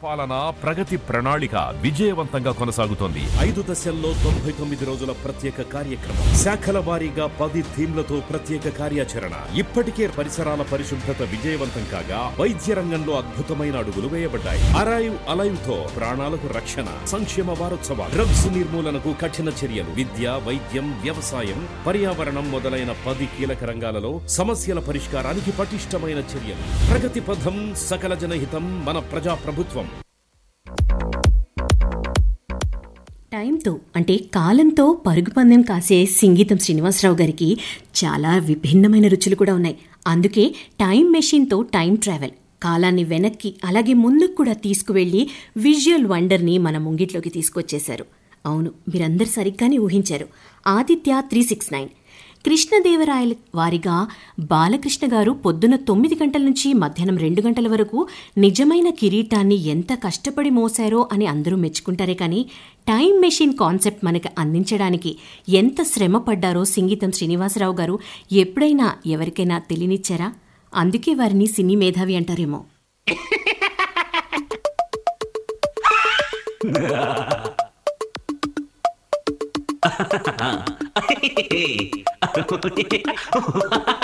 పరిపాలన ప్రగతి ప్రణాళిక విజయవంతంగా కొనసాగుతోంది ఐదు దశల్లో తొంభై తొమ్మిది రోజుల ప్రత్యేక కార్యక్రమం శాఖల వారీగా పది థీమ్లతో ప్రత్యేక కార్యాచరణ ఇప్పటికే పరిసరాల పరిశుభ్రత విజయవంతం కాగా వైద్య రంగంలో అద్భుతమైన అడుగులు వేయబడ్డాయి అరైవ్ అలైవ్ తో ప్రాణాలకు రక్షణ సంక్షేమ వారోత్సవాలు డ్రగ్స్ నిర్మూలనకు కఠిన చర్యలు విద్య వైద్యం వ్యవసాయం పర్యావరణం మొదలైన పది కీలక రంగాలలో సమస్యల పరిష్కారానికి పటిష్టమైన చర్యలు ప్రగతి పథం సకల జనహితం మన ప్రజా ప్రభుత్వం టైంతో అంటే కాలంతో పరుగు పందెం కాసే సింగీతం శ్రీనివాసరావు గారికి చాలా విభిన్నమైన రుచులు కూడా ఉన్నాయి అందుకే టైం మెషిన్తో టైం ట్రావెల్ కాలాన్ని వెనక్కి అలాగే ముందుకు కూడా తీసుకువెళ్ళి విజువల్ వండర్ని మన ముంగిట్లోకి తీసుకొచ్చేశారు అవును మీరందరు సరిగ్గానే ఊహించారు ఆదిత్య త్రీ సిక్స్ నైన్ కృష్ణదేవరాయల వారిగా బాలకృష్ణ గారు పొద్దున తొమ్మిది గంటల నుంచి మధ్యాహ్నం రెండు గంటల వరకు నిజమైన కిరీటాన్ని ఎంత కష్టపడి మోసారో అని అందరూ మెచ్చుకుంటారే కానీ టైం మెషిన్ కాన్సెప్ట్ మనకి అందించడానికి ఎంత శ్రమ పడ్డారో సింగీతం శ్రీనివాసరావు గారు ఎప్పుడైనా ఎవరికైనా తెలియనిచ్చారా అందుకే వారిని సినీ మేధావి అంటారేమో